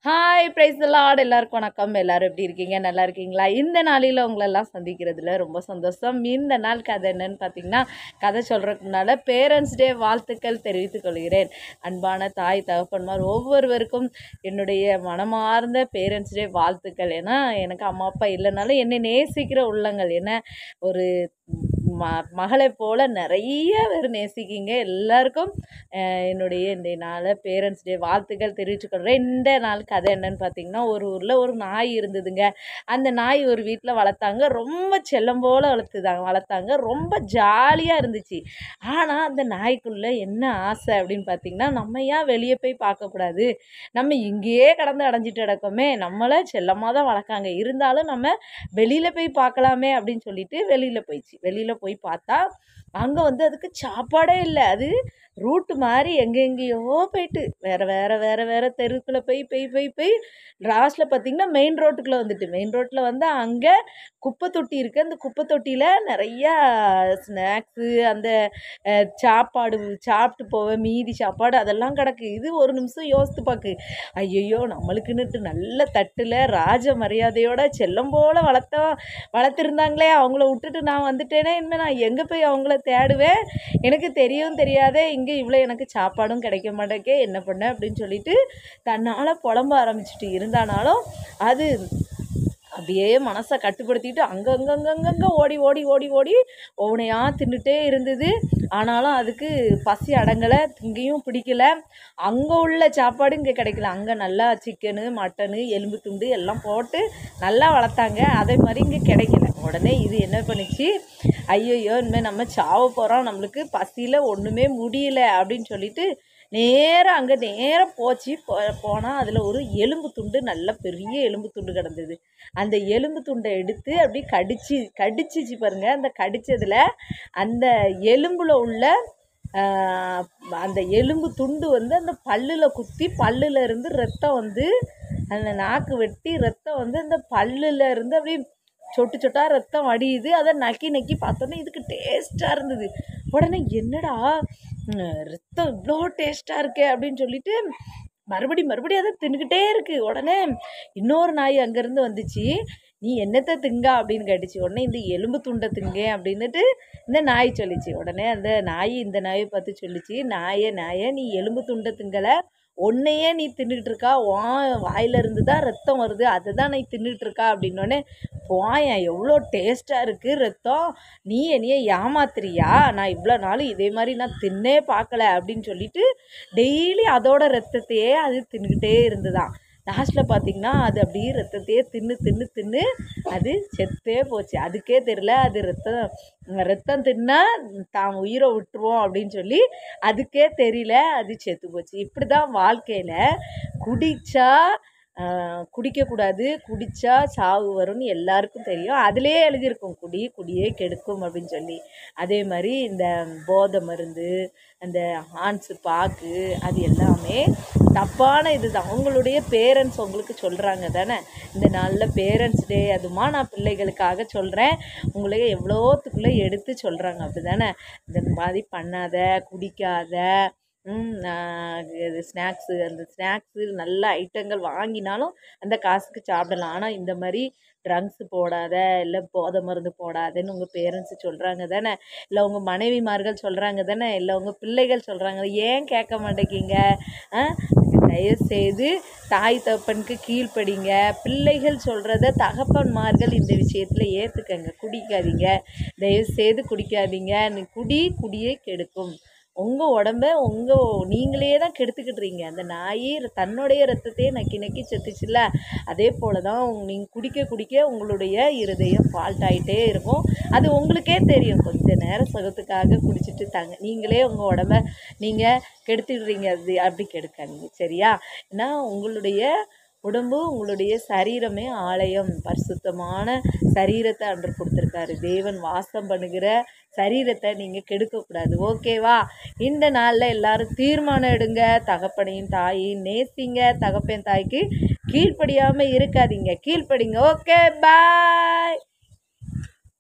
hi price Lord எல்லாருக்கும் வணக்கம் எல்லாரும் எப்படி இருக்கீங்க நல்லா இருக்கீங்களா இந்த நாளில் உங்களெல்லாம் சந்திக்கிறதுல ரொம்ப சந்தோஷம் இந்த நாள் கதை என்னன்னு பார்த்தீங்கன்னா கதை சொல்கிறதுக்கு முன்னால் பேரண்ட்ஸ் டே வாழ்த்துக்கள் தெரிவித்துக் கொள்கிறேன் அன்பான தாய் தகப்பன்மார் ஒவ்வொருவருக்கும் என்னுடைய மனமார்ந்த பேரண்ட்ஸ் டே வாழ்த்துக்கள் ஏன்னா எனக்கு அம்மா அப்பா இல்லைனாலும் என்னை நேசிக்கிற உள்ளங்கள் என்ன ஒரு ம மகளை போல் நிறைய பேர் நேசிக்கிங்க எல்லாருக்கும் அஹ், என்னுடைய இந்த நாள் பேரண்ட்ஸ் டே வாழ்த்துக்கள் தெரிவிச்சுக்கொள்கிறேன் இந்த நாள் கதை என்னன்னு பார்த்தீங்கன்னா ஒரு ஊரில் ஒரு நாய் இருந்ததுங்க அந்த நாய் ஒரு வீட்டில் வளர்த்தாங்க ரொம்ப செல்லம் போல் வளர்த்துதாங்க வளர்த்தாங்க ரொம்ப ஜாலியாக இருந்துச்சு ஆனால் அந்த நாய்க்குள்ளே என்ன ஆசை அப்படின்னு பார்த்தீங்கன்னா நம்ம ஏன் வெளியே போய் பார்க்கக்கூடாது நம்ம இங்கேயே கடந்து அடைஞ்சிட்டு கிடக்கோமே நம்மளை செல்லமாக தான் வளர்க்காங்க இருந்தாலும் நம்ம வெளியில் போய் பார்க்கலாமே அப்படின்னு சொல்லிட்டு வெளியில் போயிடுச்சு வெளியில் போய் பார்த்தா அங்கே வந்து அதுக்கு சாப்பாடே இல்லை அது ரூட்டு மாதிரி எங்கெங்கேயோ போயிட்டு வேறு வேறு வேறு வேறு தெருக்குள்ளே போய் போய் போய் போய் லாஸ்ட்டில் பார்த்தீங்கன்னா மெயின் ரோட்டுக்குள்ளே வந்துட்டு மெயின் ரோட்டில் வந்து அங்கே குப்பை தொட்டி இருக்குது அந்த குப்பை தொட்டியில் நிறையா ஸ்நாக்ஸு அந்த அஹ், சாப்பாடு சாப்பிட்டு போக மீதி சாப்பாடு அதெல்லாம் கிடக்கு இது ஒரு நிமிஷம் யோசித்து பார்க்கு ஐயையோ நம்மளுக்குன்னுட்டு நல்ல தட்டில் ராஜ மரியாதையோட செல்லம் போல் வளர்த்தா வளர்த்துருந்தாங்களே அவங்கள விட்டுட்டு நான் வந்துட்டேனே இனிமேல் நான் எங்கே போய் அவங்கள தேடுவேன் எனக்கு தெரியவும் தெரியாதே இங்கே இவ்வளோ எனக்கு சாப்பாடும் கிடைக்க மாட்டேக்கே என்ன பண்ண அப்படின்னு சொல்லிட்டு தன்னால் புலம்ப ஆரம்பிச்சிட்டு இருந்தானாலும் அது அப்படியே மனசை கட்டுப்படுத்திட்டு அங்கங்கங்கங்கங்க ஓடி ஓடி ஓடி ஓடி ஒவ்வொன்றையாக தின்னுட்டே இருந்தது ஆனாலும் அதுக்கு பசி அடங்கலை இங்கேயும் பிடிக்கல அங்கே உள்ள சாப்பாடு இங்கே கிடைக்கல அங்கே நல்லா சிக்கனு மட்டனு எலும்பு துண்டு எல்லாம் போட்டு நல்லா வளர்த்தாங்க அதே மாதிரி இங்கே கிடைக்கல உடனே இது என்ன பண்ணுச்சு ஐயையோ இனிமேல் நம்ம சாவ போகிறோம் நம்மளுக்கு பசியில் ஒன்றுமே முடியல அப்படின்னு சொல்லிட்டு நேராக அங்கே நேராக போச்சு போ போனால் அதில் ஒரு எலும்பு துண்டு நல்ல பெரிய எலும்பு துண்டு கிடந்தது அந்த எலும்பு துண்டை எடுத்து அப்படியே கடிச்சு கடிச்சிச்சு பாருங்க அந்த கடிச்சதில் அந்த எலும்பில் உள்ள ஆஹ், அந்த எலும்பு துண்டு வந்து அந்த பல்லில் குத்தி பல்லுல இருந்து ரத்தம் வந்து அந்த நாக்கு வெட்டி ரத்தம் வந்து அந்த பல்லுல இருந்து அப்படியே சொட்டு சொட்டா ரத்தம் வடியுது அதை நக்கி நக்கி பார்த்தோன்னே இதுக்கு டேஸ்ட்டாக இருந்தது உடனே என்னடா ம், ரத்தம் இவ்வளோ டேஸ்ட்டாக இருக்கே அப்படின்னு சொல்லிட்டு மறுபடி மறுபடியும் அதை தின்னுக்கிட்டே இருக்கு உடனே இன்னொரு நாய் அங்கேருந்து வந்துச்சு நீ என்னத்தை திங்க அப்படின்னு கேட்டுச்சு உடனே இந்த எலும்பு துண்டை திங்க அப்படின்னுட்டு இந்த நாய் சொல்லிச்சு உடனே அந்த நாய் இந்த நாயை பார்த்து சொல்லிச்சு நாயே நாயே நீ எலும்பு துண்டை திங்கலை உன்னையே நீ தின்னுட்டு இருக்கா வா வாயிலிருந்து தான் ரத்தம் வருது அதை தான் நீ தின்னுட்டு இருக்கா அப்படின்னோடனே போயேன் எவ்வளோ டேஸ்ட்டாக இருக்குது ரத்தம் நீ என்னைய ஏமாத்துறியா நான் இவ்வளோ நாள் இதே மாதிரி நான் தின்னே பார்க்கல அப்படின்னு சொல்லிட்டு டெய்லி அதோட ரத்தத்தையே அது தின்னுக்கிட்டே இருந்துதான் லாஸ்ட்டில் பார்த்தீங்கன்னா அது அப்படியே ரத்தத்தையே தின்னு தின்னு தின்னு அது செத்தே போச்சு அதுக்கே தெரில அது ரத்தம் ரத்தம் தின்னா தான் உயிரை விட்டுருவோம் அப்படின்னு சொல்லி அதுக்கே தெரியல அது செத்து போச்சு இப்படி தான் வாழ்க்கையில் குடித்தா குடிக்கக்கூடாது குடித்தா சாவு வரும்னு எல்லாருக்கும் தெரியும் அதிலே எழுதியிருக்கும் குடி குடியே கெடுக்கும் அப்படின்னு சொல்லி அதே மாதிரி இந்த போதை மருந்து அந்த ஹான்ஸு பாக்கு அது எல்லாமே தப்பான இதுதான் உங்களுடைய பேரண்ட்ஸ் உங்களுக்கு சொல்கிறாங்க தானே இந்த நாளில் பேரண்ட்ஸ் டே அதுமா நான் பிள்ளைகளுக்காக சொல்கிறேன் உங்களுக்கு எவ்வளோத்துக்குள்ளே எடுத்து சொல்கிறாங்க அப்படி தானே இந்த மாதிரி பண்ணாத குடிக்காத ஸ்நாக்ஸு அந்த ஸ்நாக்ஸு நல்ல ஐட்டங்கள் வாங்கினாலும் அந்த காசுக்கு சாப்பிடலாம் ஆனால் இந்த மாதிரி ட்ரங்க்ஸு போடாத இல்லை போதை மருந்து போடாதன்னு உங்கள் பேரண்ட்ஸு சொல்கிறாங்க தானே இல்லை உங்கள் மனைவிமார்கள் சொல்கிறாங்க தானே இல்லை உங்கள் பிள்ளைகள் சொல்கிறாங்க ஏன் கேட்க மாட்டேங்கிங்க ஆ தயவுசெய்து தாய் தகப்பனுக்கு கீழ்ப்படிங்க பிள்ளைகள் சொல்கிறத தகப்பன்மார்கள் இந்த விஷயத்தில் ஏற்றுக்கங்க குடிக்காதீங்க தயவுசெய்து குடிக்காதீங்க நீ குடி குடியே கெடுக்கும் உங்கள் உடம்ப உங்கள் நீங்களே தான் கெடுத்துக்கிட்டுறீங்க அந்த நாய் தன்னுடைய ரத்தத்தையே நக்கி நக்கி செத்துச்சுல்ல அதே போல் தான் நீங்கள் குடிக்க குடிக்க உங்களுடைய இருதயம் ஃபால்ட் ஆகிட்டே இருக்கும் அது உங்களுக்கே தெரியும் கொஞ்ச நேரம் சுகத்துக்காக குடிச்சிட்டு தாங்க நீங்களே உங்கள் உடம்ப நீங்கள் கெடுத்துடுறீங்க அது அப்படி கெடுக்காதீங்க சரியா ஏன்னா உங்களுடைய உடம்பு உங்களுடைய சரீரமே ஆலயம் பரிசுத்தமான சரீரத்தை அன்று கொடுத்துருக்காரு தேவன் வாசம் பண்ணுகிற சரீரத்தை நீங்கள் கெடுக்கக்கூடாது ஓகேவா இந்த நாளில் எல்லாரும் தீர்மானம் எடுங்க தகப்பனையும் தாயையும் நேசிங்க தகப்பன் தாய்க்கு கீழ்ப்படியாமல் இருக்காதீங்க கீழ்ப்படிங்க ஓகே பாய்